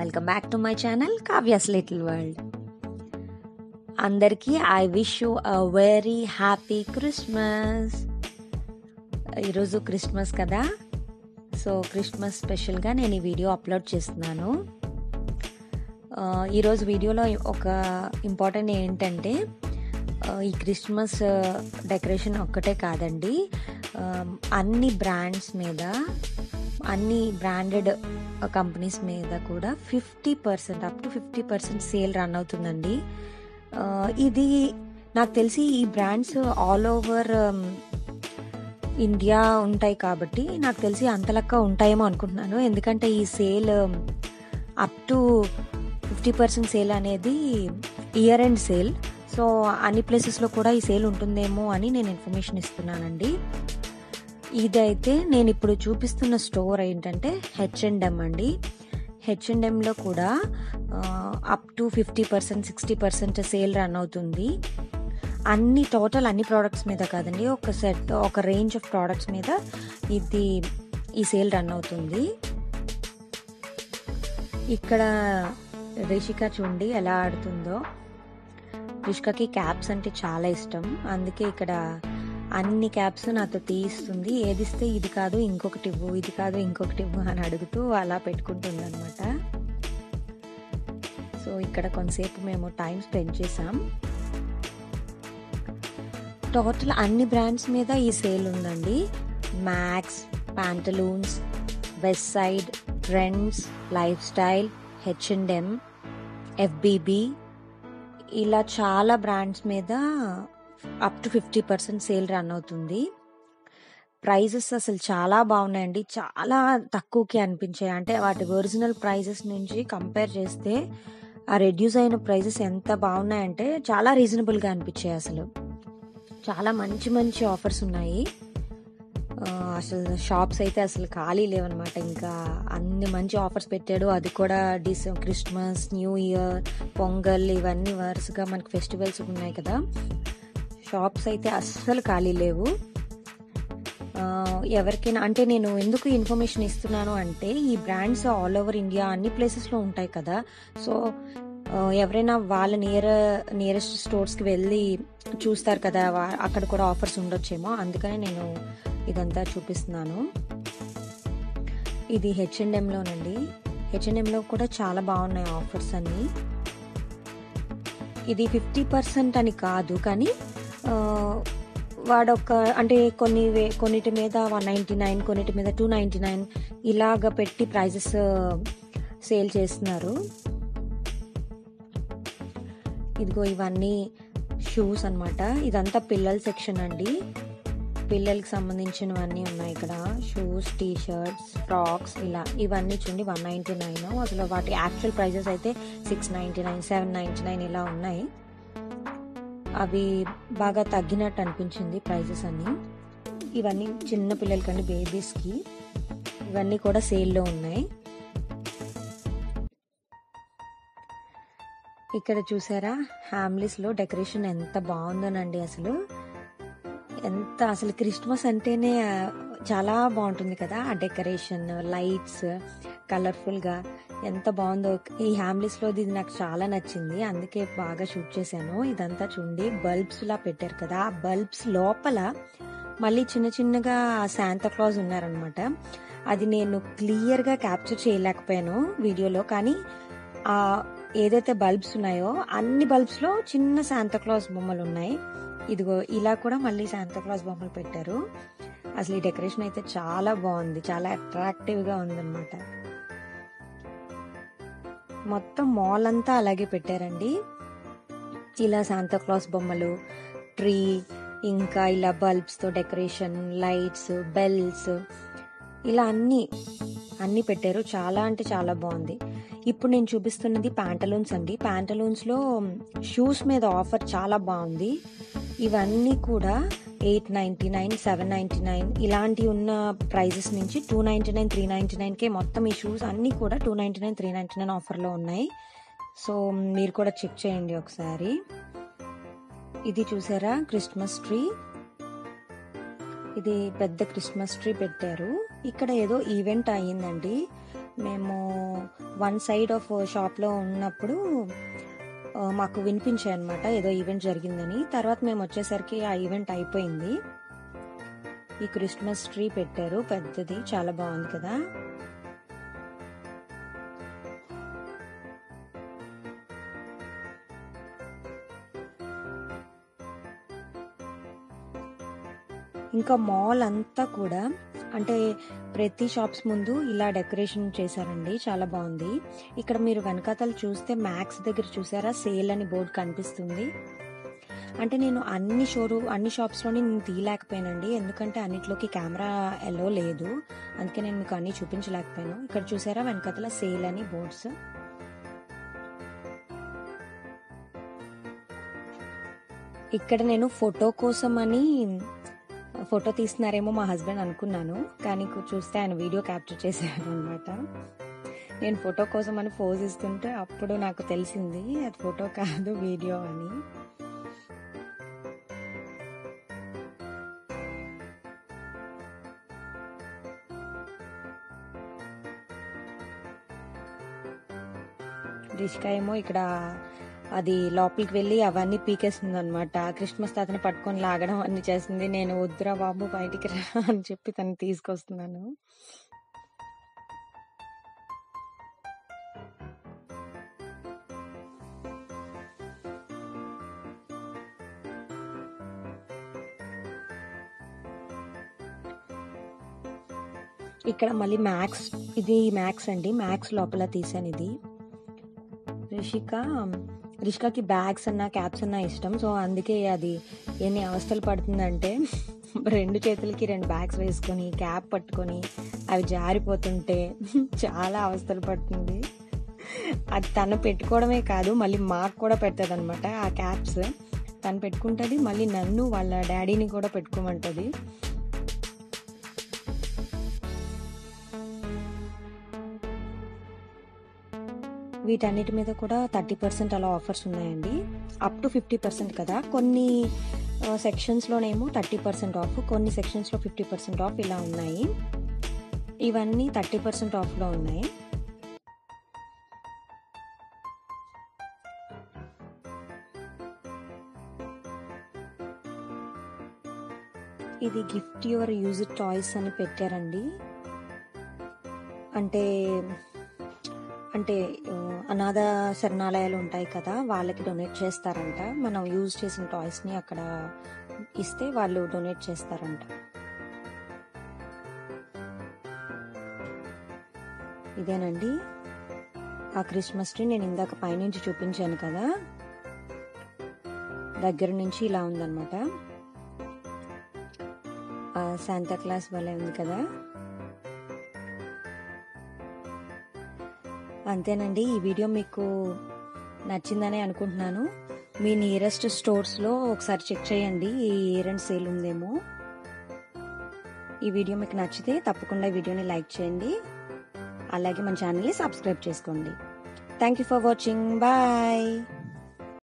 welcome back to my channel Kavya's little world అందరికీ I wish you a very happy Christmas ఈరోజు Christmas కదా so Christmas స్పెషల్గా నేను ఈ వీడియో అప్లోడ్ చేస్తున్నాను ఆ, ఈరోజు వీడియోలో ఒక ఇంపార్టెంట్ ఏంటంటే ఆ, ఈ క్రిస్మస్ డెకరేషన్ ఒక్కటే కాదండి ఆ, అన్ని బ్రాండ్స్ మీద అన్ని బ్రాండెడ్ కంపెనీస్ మీద కూడా fifty percent up to fifty percent sale run అవుతుందండి ఆ, ఇది నాకు తెలిసి ఈ బ్రాండ్స్ ఆల్ ఓవర్ ఇండియా ఉంటాయి కాబట్టి నాకు తెలిసి అంతలక్క ఉంటాయేమో అనుకుంటున్నాను ఎందుకంటే ఈ sale up to fifty percent sale అనేది ఇయర్ ఎండ్ సేల్ సో అన్ని ప్లేసెస్లో కూడా ఈ సేల్ ఉంటుందేమో అని నేను ఇన్ఫర్మేషన్ ఇస్తున్నానండి ఇదైతే నేను ఇప్పుడు చూపిస్తున్న స్టోర్ ఏంటంటే హెచ్ అండ్ ఎం అండి హెచ్ అండ్ ఎంలో కూడా up to fifty percent sixty percent sale run అవుతుంది అన్ని టోటల్ అన్ని ప్రోడక్ట్స్ మీద కాదండి ఒక సెట్ ఒక రేంజ్ ఆఫ్ ప్రోడక్ట్స్ మీద ఇది ఈ సేల్ రన్ అవుతుంది ఇక్కడ రిషిక చూడండి ఎలా ఆడుతుందో రిషికకి క్యాప్స్ అంటే చాలా ఇష్టం అందుకే ఇక్కడ అన్ని క్యాప్స్ నాతో తీయిస్తుంది ఏది ఇస్తే ఇది కాదు ఇంకొకటి ఇవ్వు ఇది కాదు ఇంకొకటి ఇవ్వు అని అడుగుతూ అలా పెట్టుకుంటుంది అనమాట సో ఇక్కడ కొంతసేపు మేము టైం స్పెండ్ చేసాం టోటల్ అన్ని బ్రాండ్స్ మీద ఈ సేల్ ఉందండి Max Pantaloons Westside Trends Lifestyle H and M FBB ఇలా చాలా బ్రాండ్స్ మీద up to fifty percent sale run అవుతుంది ప్రైజెస్ అసలు చాలా బాగున్నాయండి చాలా తక్కువకి అనిపించాయి అంటే వాటి ఒరిజినల్ ప్రైజెస్ నుంచి కంపేర్ చేస్తే ఆ రెడ్యూస్ అయిన ప్రైజెస్ ఎంత బాగున్నాయంటే చాలా రీజనబుల్గా అనిపించాయి అసలు చాలా మంచి మంచి ఆఫర్స్ ఉన్నాయి ఆ, అసలు షాప్స్ అయితే అసలు ఖాళీ లేవన్నమాట ఇంకా అన్ని మంచి ఆఫర్స్ పెట్టాడు అది కూడా this Christmas new year Pongal ఇవన్నీ వరుసగా మనకి ఫెస్టివల్స్ ఉన్నాయి కదా షాప్స్ అయితే అస్సలు ఖాళీ లేవు ఆ, ఎవరికైనా అంటే నేను ఎందుకు ఇన్ఫర్మేషన్ ఇస్తున్నాను అంటే ఈ బ్రాండ్స్ ఆల్ ఓవర్ ఇండియా అన్ని ప్లేసెస్లో ఉంటాయి కదా సో ఆ, ఎవరైనా వాళ్ళ నియర్ నియరెస్ట్ స్టోర్స్కి వెళ్ళి చూస్తారు కదా వా- అక్కడ కూడా ఆఫర్స్ ఉండొచ్చేమో అందుకని నేను ఇదంతా చూపిస్తున్నాను ఇది హెచ్ అండ్ ఎంలోనండి హెచ్ అండ్ ఎంలో కూడా చాలా బాగున్నాయి ఆఫర్స్ అన్నీ ఇది ఫిఫ్టీ పర్సెంట్ అని కాదు కానీ ఆ, వాడొక అంటే కొన్ని వే- కొన్నిటి మీద వన్ నైంటీ నైన్ కొన్నిటి మీద టూ నైంటీ నైన్ ఇలాగ పెట్టి ప్రైజెస్ సేల్ చేస్తున్నారు ఇదిగో ఇవన్నీ షూస్ అన్నమాట ఇదంతా పిల్లల సెక్షన్ అండి పిల్లలకి సంబంధించినవన్నీ ఉన్నాయి ఇక్కడ షూస్ టీ షర్ట్స్ ఫ్రాక్స్ ఇలా ఇవన్నీ చూడండి వన్ నైంటీ నైన్ అసలు వాటి యాక్చువల్ ప్రైజెస్ అయితే six ninety nine seven ninety nine ఇలా ఉన్నాయి అవి బాగా తగ్గినట్టు అనిపించింది ప్రైజెస్ అన్నీ ఇవన్నీ చిన్న పిల్లలకండి బేబీస్కి ఇవన్నీ కూడా సేల్లో ఉన్నాయి ఇక్కడ చూసారా హ్యామ్లీస్లో డెకరేషన్ ఎంత బాగుందోనండి అసలు ఎంత అసలు క్రిస్మస్ అంటేనే ఆ, చాలా బాగుంటుంది కదా ఆ డెకరేషన్ లైట్స్ కలర్ఫుల్గా ఎంత బాగుందో ఈ హ్యామ్లీస్లో ఇది నాకు చాలా నచ్చింది అందుకే బాగా షూట్ చేశాను ఇదంతా చూడండి బల్బ్స్ లా పెట్టారు కదా ఆ బల్బ్స్ లోపల మళ్ళీ చిన్న చిన్నగా శాంతా క్లాజ్ ఉన్నారనమాట అది నేను క్లియర్గా క్యాప్చర్ చేయలేకపోయాను వీడియోలో కానీ ఆ ఏదైతే బల్బ్స్ ఉన్నాయో అన్ని బల్బ్స్ లో చిన్న శాంతా క్లాస్ బొమ్మలు ఉన్నాయి ఇదిగో ఇలా కూడా మళ్ళీ శాంతా క్లాస్ బొమ్మలు పెట్టారు అసలు ఈ డెకరేషన్ అయితే చాలా బాగుంది చాలా అట్రాక్టివ్ గా ఉందన్నమాట మొత్తం మాల్ అంతా అలాగే పెట్టారండి ఇలా శాంతా క్లాస్ బొమ్మలు ట్రీ ఇంకా ఇలా బల్బ్స్ తో డెకరేషన్ లైట్స్ బెల్స్ ఇలా అన్ని అన్ని పెట్టారు చాలా అంటే చాలా బాగుంది ఇప్పుడు నేను చూపిస్తున్నది ప్యాంటలూన్స్ అండి ప్యాంటలూన్స్ లో షూస్ మీద ఆఫర్ చాలా బాగుంది ఇవన్నీ కూడా eight ninety nine seven ninety nine ఇలాంటి ఉన్న ప్రైజెస్ నుంచి two ninety nine three ninety నైన్కే మొత్తం ఈ షూస్ అన్నీ కూడా two ninety nine three ninety nine ఆఫర్లో ఉన్నాయి సో మీరు కూడా చెక్ చేయండి ఒకసారి ఇది చూసారా క్రిస్మస్ ట్రీ ఇది పెద్ద క్రిస్మస్ ట్రీ పెట్టారు ఇక్కడ ఏదో ఈవెంట్ అయ్యిందండి మేము వన్ సైడ్ ఆఫ్ షాప్లో ఉన్నప్పుడు ఆ, మాకు వినిపించాయి అనమాట ఏదో ఈవెంట్ జరిగిందని తర్వాత మేము వచ్చేసరికి ఆ ఈవెంట్ అయిపోయింది ఈ క్రిస్మస్ ట్రీ పెట్టారు పెద్దది చాలా బాగుంది కదా ఇంకా మాల్ అంతా కూడా అంటే ప్రతి షాప్స్ ముందు ఇలా డెకరేషన్ చేశారండి చాలా బాగుంది ఇక్కడ మీరు వెనకాతలు చూస్తే మ్యాక్స్ దగ్గర చూసారా సేల్ అని బోర్డు కనిపిస్తుంది అంటే నేను అన్ని షోరూ అన్ని షాప్స్లోని నేను తీయలేకపోయానండి ఎందుకంటే అన్నిట్లోకి కెమెరా ఎలో లేదు అందుకే నేను మీకు అన్ని చూపించలేకపోయాను ఇక్కడ చూసారా వెనకాతల సేల్ అని బోర్డ్స్ ఇక్కడ నేను ఫోటో కోసం అని ఫోటో తీస్తున్నారేమో మా హస్బెండ్ అనుకున్నాను కానీ కు- చూస్తే ఆయన వీడియో క్యాప్చర్ చేశారు అనమాట నేను ఫోటో కోసం అని పోజ్ ఇస్తుంటే అప్పుడు నాకు తెలిసింది అది ఫోటో కాదు వీడియో అని రిషిక ఏమో ఇక్కడ అది లోపలికి వెళ్ళి అవన్నీ పీకేస్తుంది అనమాట క్రిస్మస్ తాతని పట్టుకొని లాగడం అన్ని చేస్తుంది నేను వద్దురా బాబు బయటికి రా అని చెప్పి తను తీసుకొస్తున్నాను ఇక్కడ మళ్ళీ మ్యాక్స్ ఇది మ్యాక్స్ అండి మ్యాక్స్ లోపల తీసాను ఇది రిషిక రిషికకి బ్యాగ్స్ అన్న క్యాప్స్ అన్న ఇష్టం సో అందుకే అది ఎన్ని అవస్థలు పడుతుందంటే రెండు చేతులకి రెండు బ్యాగ్స్ వేసుకొని క్యాప్ పట్టుకొని అవి జారిపోతుంటే చాలా అవస్థలు పడుతుంది అది తను పెట్టుకోవడమే కాదు మళ్ళీ మాకు కూడా పెడుతుంది అనమాట ఆ క్యాప్స్ తను పెట్టుకుంటుంది మళ్ళీ నన్ను వాళ్ళ డాడీని కూడా పెట్టుకోమంటుంది వీటన్నిటి మీద కూడా థర్టీ పర్సెంట్ అలా ఆఫర్స్ ఉన్నాయండి అప్ టు ఫిఫ్టీ పర్సెంట్ కదా కొన్ని సెక్షన్స్లోనేమో థర్టీ పర్సెంట్ ఆఫ్ కొన్ని సెక్షన్స్లో ఫిఫ్టీ పర్సెంట్ ఆఫ్ ఇలా ఉన్నాయి ఇవన్నీ థర్టీ పర్సెంట్ ఆఫ్లో ఉన్నాయి ఇది గిఫ్ట్ యువర్ యూజ్ టాయ్స్ అని పెట్టారండి అంటే అంటే ఆ, అనాథ శరణాలయాలు ఉంటాయి కదా వాళ్ళకి డొనేట్ చేస్తారంట మనం యూజ్ చేసిన టాయ్స్ని అక్కడ ఇస్తే వాళ్ళు డొనేట్ చేస్తారంట ఇదేనండి ఆ క్రిస్మస్ ట్రీ నేను ఇందాక పైనుంచి చూపించాను కదా దగ్గర నుంచి ఇలా ఉందన్నమాట శాంతా క్లాస్ భలే ఉంది కదా అంతేనండి ఈ వీడియో మీకు నచ్చిందని అనుకుంటున్నాను మీ నియరెస్ట్ స్టోర్స్లో ఒకసారి చెక్ చేయండి ఈ ఇయర్ అండ్ సేల్ ఉందేమో ఈ వీడియో మీకు నచ్చితే తప్పకుండా ఈ వీడియోని లైక్ చేయండి అలాగే మన ఛానల్ని సబ్స్క్రైబ్ చేసుకోండి thank you for watching bye